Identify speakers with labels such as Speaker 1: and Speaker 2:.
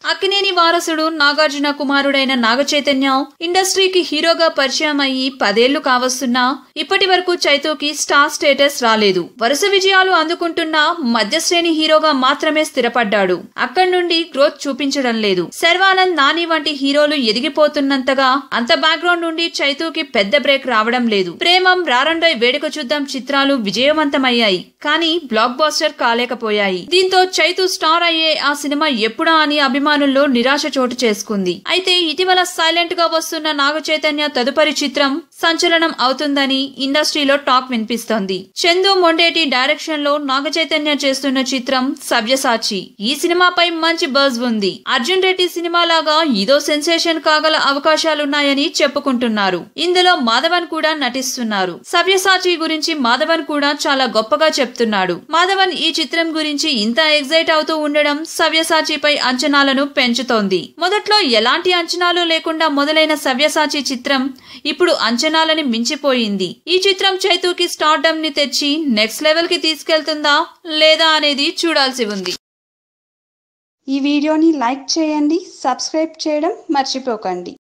Speaker 1: అక్కినేని వారసుడు నాగార్జున కుమారుడైన నాగ చైతన్య ఇండస్ట్రీకి హీరోగా పరిచయం అయ్యి పదేళ్లు కావస్తున్నా ఇప్పటి వరకు చైతూకి స్టార్ స్టేటస్ రాలేదు వరుస విజయాలు అందుకుంటున్న మధ్యశ్రేణి హీరోగా మాత్రమే స్థిరపడ్డాడు అక్కడి నుండి గ్రోత్ చూపించడం లేదు శర్వానంద్ నాని వంటి హీరోలు ఎదిగిపోతున్నంతగా అంత బ్యాక్గ్రౌండ్ నుండి చైతూకి పెద్ద బ్రేక్ రావడం లేదు ప్రేమం రారండోయ్ వేడుక చూద్దాం చిత్రాలు విజయవంతమయ్యాయి కానీ బ్లాక్ బాస్టర్ కాలేకపోయాయి దీంతో చైతు స్టార్ అయ్యే ఆ సినిమా ఎప్పుడా అని అభిమానుల్లో నిరాశ చోటు చేసుకుంది అయితే ఇటీవల సైలెంట్ గా వస్తున్న నాగ చైతన్య తదుపరి చిత్రం సంచలనం అవుతుందని ఇండస్ట్రీలో టాక్ వినిపిస్తోంది చందు మొండేటి డైరెక్షన్ లో నాగ చైతన్య చేస్తున్న చిత్రం సవ్యసాచి ఈ సినిమాపై మంచి బజ్ ఉంది అర్జున్ రెడ్డి సినిమా లాగా ఇదో సెన్సేషన్ కాగల అవకాశాలున్నాయని చెప్పుకుంటున్నారు ఇందులో మాధవన్ కూడా నటిస్తున్నారు సవ్యసాచి గురించి మాధవన్ కూడా చాలా గొప్పగా చెప్తున్నాడు మాధవన్ ఈ చిత్రం గురించి ఇంత ఎగ్జైట్ అవుతూ ఉండడం సవ్యసాచిపై అంచనాలను పెంచుతోంది మొదట్లో ఎలాంటి అంచనాలు లేకుండా మొదలైన సవ్యసాచి చిత్రం ఇప్పుడు అంచనాలని మించిపోయింది ఈ చిత్రం చైతూకి స్టార్డమ్ ని తెచ్చి నెక్స్ట్ లెవెల్ కి తీసుకెళ్తుందా లేదా అనేది చూడాల్సి ఉంది
Speaker 2: ఈ వీడియోని లైక్ చేయండి సబ్స్క్రైబ్ చేయడం మర్చిపోకండి